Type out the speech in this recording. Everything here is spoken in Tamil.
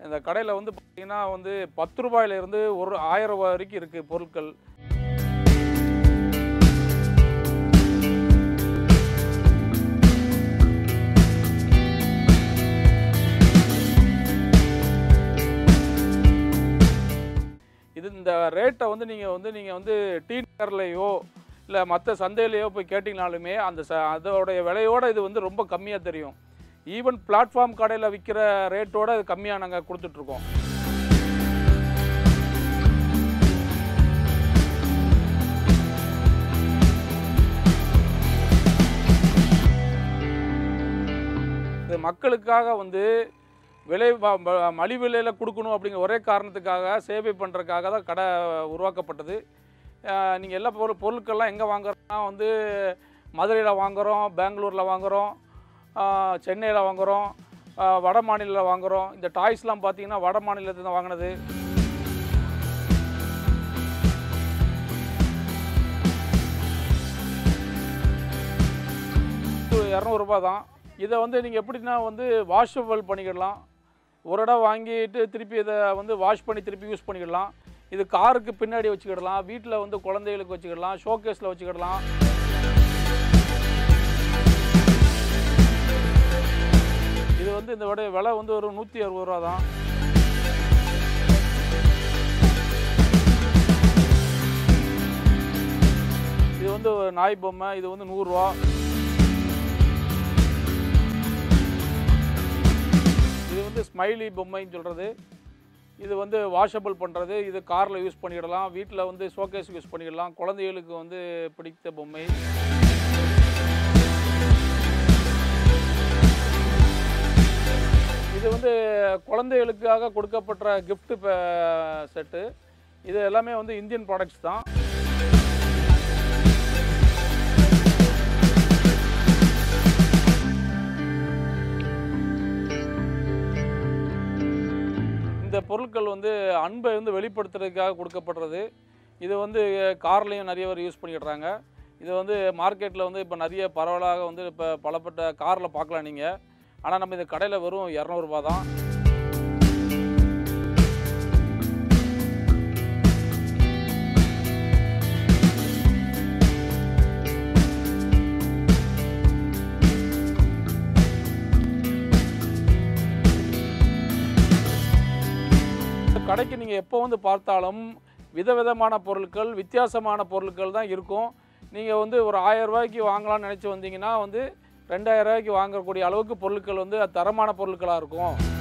இந்த கடையில் வந்து பார்த்தீங்கன்னா வந்து பத்து ரூபாயிலிருந்து ஒரு ஆயிரம் ரூபாய் வரைக்கும் இருக்குது பொருட்கள் இது இந்த ரேட்டை வந்து நீங்கள் வந்து நீங்கள் வந்து டீ நகர்லையோ இல்லை மற்ற சந்தையிலையோ போய் கேட்டிங்கனாலுமே அந்த ச அதோடைய விலையோட இது வந்து ரொம்ப கம்மியாக தெரியும் ஈவன் பிளாட்ஃபார்ம் கடையில் விற்கிற ரேட்டோட இது கம்மியாக நாங்கள் கொடுத்துட்ருக்கோம் இது மக்களுக்காக வந்து விலை வ- ம- மலிவு விலையில் கொடுக்கணும் அப்படிங்கிற ஒரே காரணத்துக்காக சேவை பண்ணுறதுக்காக தான் கடை உருவாக்கப்பட்டது நீங்கள் எல்லா பொருள் பொருட்கள்லாம் எங்கே வாங்குறோம்னா வந்து மதுரையில் வாங்குகிறோம் பெங்களூரில் வாங்குகிறோம் சென்னையில் வாங்குகிறோம் வட மாநிலத்தில் வாங்குகிறோம் இந்த டாய்ஸ்லாம் பார்த்தீங்கன்னா வட மாநிலத்தில் தான் வாங்கினது இரநூறுபா தான் இதை வந்து நீங்கள் எப்படின்னா வந்து வாஷபிள் பண்ணிக்கிடலாம் ஒரு இடம் வாங்கிட்டு திருப்பி இதை வந்து வாஷ் பண்ணி திருப்பி யூஸ் பண்ணிக்கிடலாம் இது காருக்கு பின்னாடி வச்சுக்கிடலாம் வீட்டில் வந்து குழந்தைகளுக்கு வச்சுக்கிடலாம் ஷோகேஸில் வச்சுக்கிடலாம் இது வந்து இந்த விட விலை வந்து ஒரு நூற்றி அறுபது ரூபா தான் இது வந்து ஒரு நாய் பொம்மை இது வந்து நூறுரூவா இது வந்து ஸ்மைலி பொம்மைன்னு சொல்கிறது இது வந்து வாஷபிள் பண்ணுறது இது காரில் யூஸ் பண்ணிக்கிடலாம் வீட்டில் வந்து ஷோகேஸுக்கு யூஸ் பண்ணிக்கிடலாம் குழந்தைகளுக்கு வந்து பிடித்த பொம்மை இது வந்து குழந்தைகளுக்காக கொடுக்கப்பட்ட gift செட்டு இது எல்லாமே வந்து இந்தியன் ப்ராடக்ட்ஸ் தான் இந்த பொருட்கள் வந்து அன்பை வந்து வெளிப்படுத்துறதுக்காக கொடுக்கப்படுறது இது வந்து கார்லேயும் நிறைய பேர் யூஸ் பண்ணிக்கிடுறாங்க இது வந்து மார்க்கெட்டில் வந்து இப்போ நிறைய பரவலாக வந்து இப்போ பலப்பட்ட காரில் பார்க்கலாம் நீங்கள் ஆனால் நம்ம இந்த கடையில் வெறும் இரநூறுபா தான் இந்த கடைக்கு நீங்கள் எப்போ வந்து பார்த்தாலும் விதவிதமான பொருட்கள் வித்தியாசமான பொருட்கள் தான் இருக்கும் நீங்கள் வந்து ஒரு ஆயிரம் ரூபாய்க்கு வாங்கலாம்னு நினச்சி வந்தீங்கன்னா வந்து ரெண்டாயிரம் ரூபாய்க்கு வாங்கக்கூடிய அளவுக்கு பொருட்கள் வந்து தரமான பொருட்களாக இருக்கும்